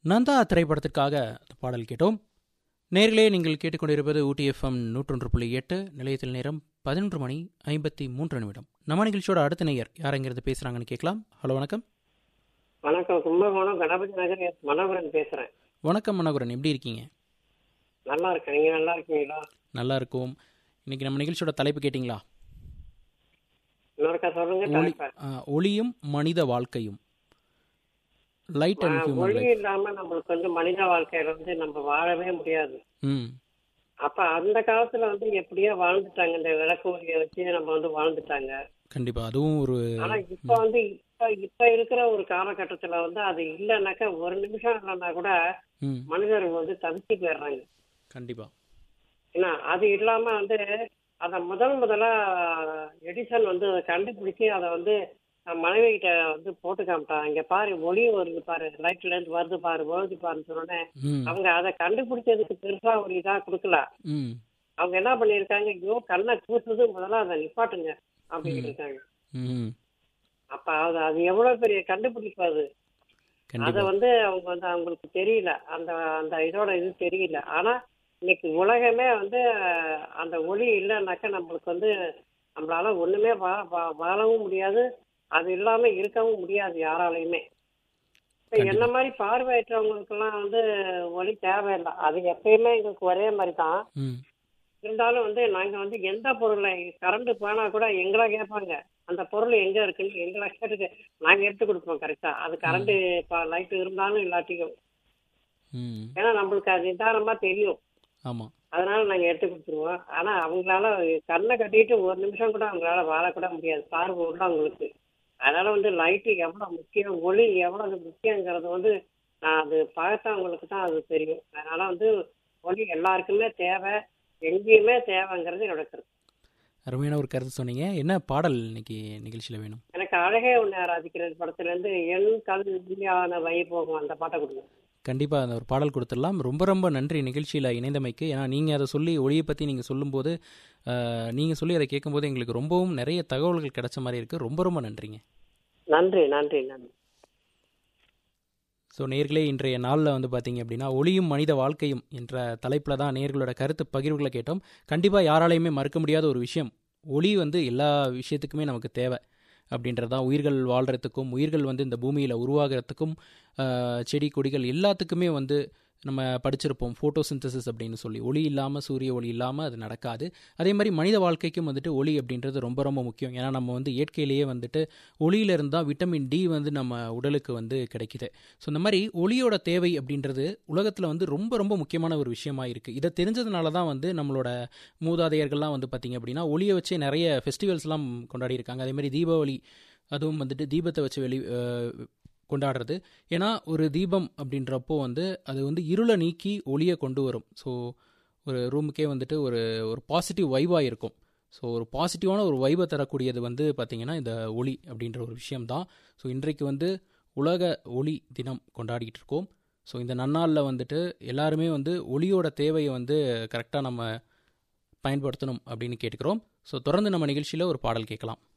நந்தா திரைப்படத்திற்காக அந்த பாடல் கேட்டோம் நேர்களே நீங்கள் கேட்டுக்கொண்டிருப்பது ஊட்டி எஃப்எம் நூற்றொன்று புள்ளி எட்டு நிலையத்தில் நேரம் பதினொன்று மணி ஐம்பத்தி மூன்று நிமிடம் நம்ம நிகழ்ச்சியோட அடுத்த நேயர் யாரங்கிறது பேசுகிறாங்கன்னு கேட்கலாம் ஹலோ வணக்கம் வணக்கம் கும்பகோணம் கணபதி நகர் எஸ் மனோகரன் பேசுறேன் வணக்கம் மனோகரன் எப்படி இருக்கீங்க நல்லா இருக்கேன் நீங்க நல்லா இருக்கீங்களா நல்லா இருக்கும் இன்னைக்கு நம்ம நிகழ்ச்சியோட தலைப்பு கேட்டிங்களா இன்னொருக்கா சொல்லுங்க ஒளி தலைப்பை. ஆ, ஒளியும் மனித வாழ்க்கையும் லைட் அண்ட் ஆஹ், ஹியூமன் ஒளி லைஃப் இல்லாம நம்மளுக்கு வந்து மனித வாழ்க்கையில வந்து நம்ம வாழவே முடியாது ம் அப்ப அந்த காலத்துல வந்து எப்படியோ வாழ்ந்துட்டாங்க இந்த விளக்கு ஒளியை வச்சு நம்ம வந்து வாழ்ந்துட்டாங்க கண்டிப்பாக அதுவும் ஒரு ஆனா இப்ப வந்து இப்ப இப்ப இருக்கிற ஒரு காலகட்டத்துல வந்து அது இல்லைன்னாக்கா ஒரு நிமிஷம் இல்லைன்னா கூட ம் மனிதர்கள் வந்து தவிச்சு போயிடுறாங்க கண்டிப்பாக ஏன்னா அது இல்லாம வந்து அத முதல் முதலா எடிசன் வந்து அதை கண்டுபிடிச்சு அதை வந்து அஹ், மனைவி கிட்ட வந்து போட்டு காமிட்டான் இங்க பாரு ஒளி வருது பாரு லைட்ல இருந்து வருது பாரு வருது பாருன்னு சொன்னோடனே ம் அவங்க அதை கண்டுபிடிச்சதுக்கு பெருசா ஒரு இதா கொடுக்கல ம் அவங்க என்ன பண்ணிருக்காங்க ஐயோ கண்ணை கூசுது முதல்ல அதை நிப்பாட்டுங்க அப்படின்னு இருக்காங்க ம் அப்ப அது அது எவ்வளவு பெரிய கண்டுபிடிப்பு அது அத கண்டிப்பாக வந்து அவங்க வந்து அவங்களுக்கு தெரியல அந்த அந்த இதோட இது தெரியல ஆனா இன்னைக்கு உலகமே வந்து அஹ், அந்த ஒளி இல்லைன்னாக்கா நம்மளுக்கு வந்து நம்மளால ஒண்ணுமே வா- வா- வாழவும் முடியாது அது இல்லாம இருக்கவும் முடியாது யாராலையுமே இப்ப கண்டிப்பா. என்ன மாதிரி பார்வையற்றவங்களுக்கு எல்லாம் வந்து ஒளி தேவையில்லை அது எப்பயுமே எங்களுக்கு ஒரே மாதிரி தான் ம் இருந்தாலும் வந்து நாங்க வந்து எந்த பொருளை கரண்ட் போனா கூட எங்களை கேட்பாங்க அந்த பொருள் எங்க இருக்குன்னு எங்களை கேட்டு நாங்க எடுத்து கொடுப்போம் கரெக்டா அது கரண்ட் லைட் இருந்தாலும் இல்லாட்டியும் ம் ஏன்னா நம்மளுக்கு அது நிதானமா தெரியும் ஆமாம் அதனால நாங்க எடுத்து கொடுத்துருவோம் ஆனா அவங்களால கண்ணை கட்டிட்டு ஒரு நிமிஷம் கூட அவங்களால வாழக்கூட முடியாது பார்வை உள்ள அவங்களுக்கு அதனால வந்து லைட்டு எவ்வளவு முக்கியம் ஒளி எவ்வளவு முக்கியங்கிறது வந்து நான் அது பார்த்தவங்களுக்கு தான் அது தெரியும் அதனால வந்து ஒளி எல்லாருக்குமே தேவை எங்கேயுமே தேவைங்கிறது என்னோட கருத்து அருமையான ஒரு கருத்து சொன்னீங்க என்ன பாடல் இன்னைக்கு நிகழ்ச்சியில் வேணும் எனக்கு அழகே உன்னை ஆராதிக்கிறது படத்துல இருந்து என் கல் இந்தியான வழி போகும் அந்த பாட்டை கொடுங்க கண்டிப்பாக அந்த ஒரு பாடல் கொடுத்துடலாம் ரொம்ப ரொம்ப நன்றி நிகழ்ச்சியில் இணைந்தமைக்கு ஏன்னா நீங்கள் அதை சொல்லி ஒளியை பற்றி நீங்கள் சொல்லும்போது நீங்கள் சொல்லி அதை கேட்கும்போது எங்களுக்கு ரொம்பவும் நிறைய தகவல்கள் கிடைச்ச மாதிரி இருக்குது ரொம்ப ரொம்ப நன்றிங்க நன்றி நன்றி நன்றி ஸோ நேர்களே இன்றைய நாளில் வந்து பார்த்தீங்க அப்படின்னா ஒளியும் மனித வாழ்க்கையும் என்ற தலைப்பில் தான் நேர்களோட கருத்து பகிர்வுகளை கேட்டோம் கண்டிப்பாக யாராலையுமே மறுக்க முடியாத ஒரு விஷயம் ஒளி வந்து எல்லா விஷயத்துக்குமே நமக்கு தேவை அப்படின்றது தான் உயிர்கள் வாழ்கிறதுக்கும் உயிர்கள் வந்து இந்த பூமியில் உருவாகிறதுக்கும் ஆஹ், செடி கொடிகள் எல்லாத்துக்குமே வந்து நம்ம படிச்சிருப்போம் ஃபோட்டோசிந்தசிஸ் அப்படின்னு சொல்லி ஒளி இல்லாமல் சூரிய ஒளி இல்லாமல் அது நடக்காது அதே மாதிரி மனித வாழ்க்கைக்கும் வந்துட்டு ஒளி அப்படின்றது ரொம்ப ரொம்ப முக்கியம் ஏன்னா நம்ம வந்து இயற்கையிலேயே வந்துட்டு ஒளியிலிருந்து தான் விட்டமின் டி வந்து நம்ம உடலுக்கு வந்து கிடைக்குது ஸோ இந்த மாதிரி ஒளியோட தேவை அப்படின்றது உலகத்தில் வந்து ரொம்ப ரொம்ப முக்கியமான ஒரு விஷயமா இருக்குது இதை தெரிஞ்சதுனால தான் வந்து நம்மளோட மூதாதையர்கள்லாம் வந்து பார்த்திங்க அப்படின்னா ஒளியை வச்சே நிறைய ஃபெஸ்டிவல்ஸ்லாம் கொண்டாடி இருக்காங்க அதே மாதிரி தீபாவளி அதுவும் வந்துட்டு தீபத்தை வச்சு வெளி அஹ், கொண்டாடுறது ஏன்னா ஒரு தீபம் அப்படின்றப்போ வந்து அது வந்து இருளை நீக்கி ஒளியை கொண்டு வரும் ஸோ ஒரு ரூமுக்கே வந்துட்டு ஒரு ஒரு பாசிட்டிவ் வைவாக இருக்கும் ஸோ ஒரு பாசிட்டிவான ஒரு வைபை தரக்கூடியது வந்து பார்த்திங்கன்னா இந்த ஒளி அப்படின்ற ஒரு விஷயம்தான் ஸோ இன்றைக்கு வந்து உலக ஒளி தினம் கொண்டாடிட்டு இருக்கோம் ஸோ இந்த நன்னாளில் வந்துட்டு எல்லாருமே வந்து ஒளியோட தேவையை வந்து கரெக்டாக நம்ம பயன்படுத்தணும் அப்படின்னு கேட்டுக்கிறோம் ஸோ தொடர்ந்து நம்ம நிகழ்ச்சியில் ஒரு பாடல் கேட்கலாம்